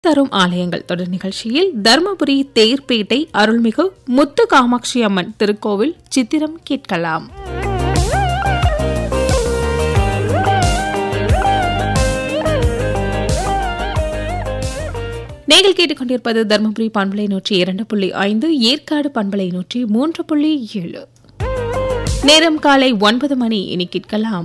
தரும் ஆலயங்கள் தொடர் நிகழ்ச்சியில் தருமபுரி தேர்பேட்டை அருள்மிகு முத்து காமாட்சி அம்மன் திருக்கோவில் சித்திரம் கேட்கலாம் நீங்கள் கேட்டுக்கொண்டிருப்பது தருமபுரி பண்பலை நூற்றி இரண்டு புள்ளி ஐந்து ஏற்காடு பண்பலை நூற்றி மூன்று புள்ளி ஏழு நேரம் காலை ஒன்பது மணி இனி கேட்கலாம்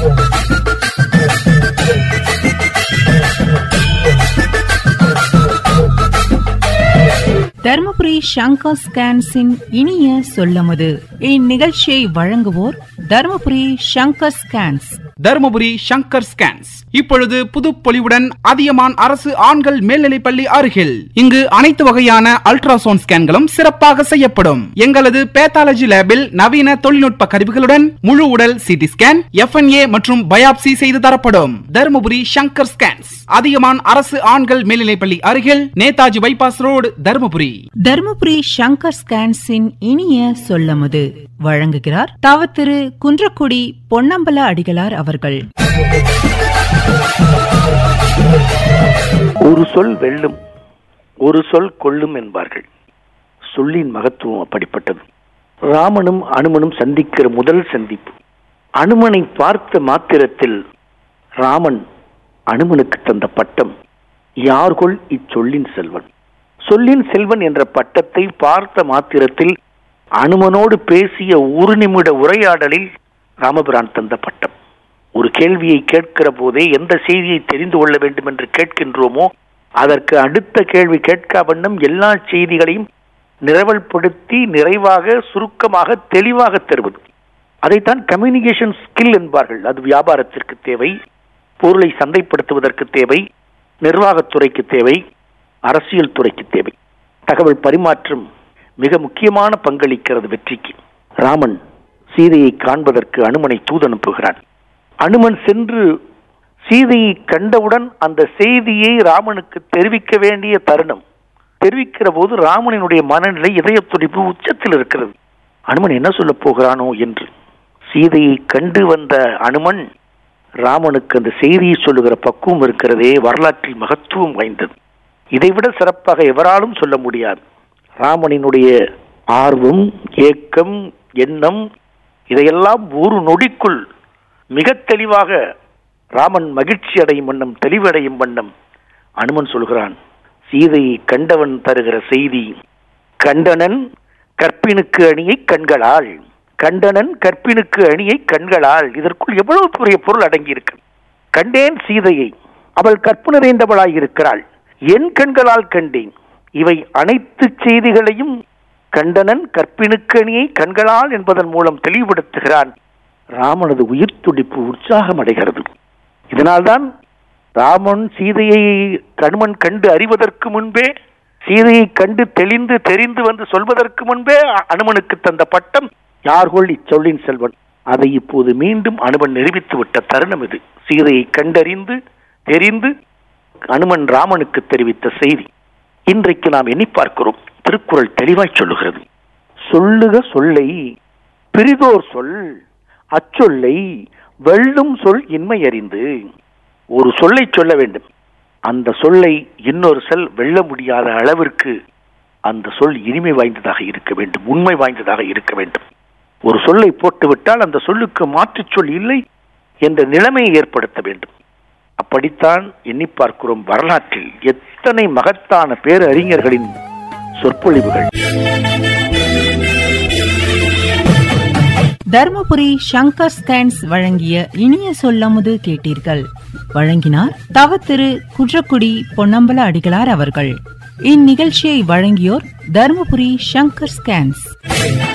தர்மபுரி சங்கர் ஸ்கேன்ஸின் இனிய சொல்லமுது இந்நிகழ்ச்சியை வழங்குவோர் தர்மபுரி சங்கர் ஸ்கேன்ஸ் தருமபுரி சங்கர் ஸ்கேன்ஸ் இப்பொழுது புதுப்பொலிவுடன் அதியமான் அரசு ஆண்கள் மேல்நிலைப்பள்ளி அருகில் இங்கு அனைத்து வகையான அல்ட்ராசவுண்ட் ஸ்கேன்களும் சிறப்பாக செய்யப்படும் எங்களது பேத்தாலஜி லேபில் நவீன தொழில்நுட்ப கருவிகளுடன் முழு உடல் சிடி ஸ்கேன் எஃப்என்ஏ மற்றும் பயாப்சி செய்து தரப்படும் தருமபுரி சங்கர் ஸ்கேன்ஸ் அதியமான் அரசு ஆண்கள் மேல்நிலைப்பள்ளி அருகில் நேதாஜி பைபாஸ் ரோடு தருமபுரி தர்மபுரி சங்கர் ஸ்கேன்ஸின் இனிய சொல்லமுது வழங்குகிறார் தவ திரு குன்றக்குடி பொன்னம்பல அடிகளார் அவர்கள் ஒரு சொல் வெல்லும் ஒரு சொல் கொல்லும் என்பார்கள் சொல்லின் மகத்துவம் அப்படிப்பட்டது ராமனும் அனுமனும் சந்திக்கிற முதல் சந்திப்பு அனுமனை பார்த்த மாத்திரத்தில் ராமன் அனுமனுக்கு தந்த பட்டம் யார்கொள் இச்சொல்லின் செல்வன் சொல்லின் செல்வன் என்ற பட்டத்தை பார்த்த மாத்திரத்தில் அனுமனோடு பேசிய ஒரு நிமிட உரையாடலில் ராமபிரான் தந்த பட்டம் ஒரு கேள்வியை கேட்கிற போதே எந்த செய்தியை தெரிந்து கொள்ள வேண்டும் என்று கேட்கின்றோமோ அதற்கு அடுத்த கேள்வி கேட்கா வண்ணம் எல்லா செய்திகளையும் நிரவல்படுத்தி நிறைவாக சுருக்கமாக தெளிவாக தருவது அதைத்தான் கம்யூனிகேஷன் ஸ்கில் என்பார்கள் அது வியாபாரத்திற்கு தேவை பொருளை சந்தைப்படுத்துவதற்கு தேவை நிர்வாகத்துறைக்கு தேவை அரசியல் துறைக்கு தேவை தகவல் பரிமாற்றம் மிக முக்கியமான பங்களிக்கிறது வெற்றிக்கு ராமன் சீதையை காண்பதற்கு அனுமனை தூது அனுப்புகிறான் அனுமன் சென்று சீதையை கண்டவுடன் அந்த செய்தியை ராமனுக்கு தெரிவிக்க வேண்டிய தருணம் தெரிவிக்கிற போது ராமனினுடைய மனநிலை இதய துடிப்பு உச்சத்தில் இருக்கிறது அனுமன் என்ன சொல்ல போகிறானோ என்று சீதையை கண்டு வந்த அனுமன் ராமனுக்கு அந்த செய்தியை சொல்லுகிற பக்குவம் இருக்கிறதே வரலாற்றில் மகத்துவம் வாய்ந்தது இதைவிட சிறப்பாக எவராலும் சொல்ல முடியாது ராமனினுடைய ஆர்வம் ஏக்கம் எண்ணம் இதையெல்லாம் ஒரு நொடிக்குள் மிக தெளிவாக ராமன் மகிழ்ச்சி அடையும் வண்ணம் தெளிவடையும் வண்ணம் அனுமன் சொல்கிறான் சீதையை கண்டவன் தருகிற செய்தி கண்டனன் கற்பினுக்கு அணியை கண்களால் கண்டனன் கற்பினுக்கு அணியை கண்களால் இதற்குள் எவ்வளவு பெரிய பொருள் அடங்கியிருக்கு கண்டேன் சீதையை அவள் கற்பு நிறைந்தவளாய் இருக்கிறாள் என் கண்களால் கண்டேன் இவை அனைத்து செய்திகளையும் கண்டனன் கற்பினுக்கணியை கண்களால் என்பதன் மூலம் தெளிவுபடுத்துகிறான் ராமனது உயிர் துடிப்பு உற்சாகம் அடைகிறது இதனால்தான் ராமன் சீதையை கண்மன் கண்டு அறிவதற்கு முன்பே சீதையை கண்டு தெளிந்து தெரிந்து வந்து சொல்வதற்கு முன்பே அனுமனுக்கு தந்த பட்டம் யார்கொள் இச்சொல்லின் செல்வன் அதை இப்போது மீண்டும் அனுமன் நிரூபித்து விட்ட தருணம் இது சீதையை கண்டறிந்து தெரிந்து அனுமன் ராமனுக்கு தெரிவித்த செய்தி இன்றைக்கு நாம் எண்ணி பார்க்கிறோம் திருக்குறள் தெளிவாய் சொல்லுகிறது சொல்லுக சொல்லை பிரிதோர் சொல் அச்சொல்லை வெல்லும் சொல் இன்மை அறிந்து ஒரு சொல்லை சொல்ல வேண்டும் அந்த சொல்லை இன்னொரு சொல் வெல்ல முடியாத அளவிற்கு அந்த சொல் இனிமை வாய்ந்ததாக இருக்க வேண்டும் உண்மை வாய்ந்ததாக இருக்க வேண்டும் ஒரு சொல்லை போட்டுவிட்டால் அந்த சொல்லுக்கு மாற்றுச் சொல் இல்லை என்ற நிலைமையை ஏற்படுத்த வேண்டும் அப்படித்தான் எண்ணி பார்க்கிறோம் வரலாற்றில் எத்தனை மகத்தான பேரறிஞர்களின் சொற்பொழிவுகள் தர்மபுரி சங்கர் ஸ்கேன்ஸ் வழங்கிய இனிய சொல்லமுது கேட்டீர்கள் வழங்கினார் தவ திரு குன்றக்குடி பொன்னம்பல அடிகளார் அவர்கள் இந்நிகழ்ச்சியை வழங்கியோர் தர்மபுரி சங்கர் ஸ்கேன்ஸ்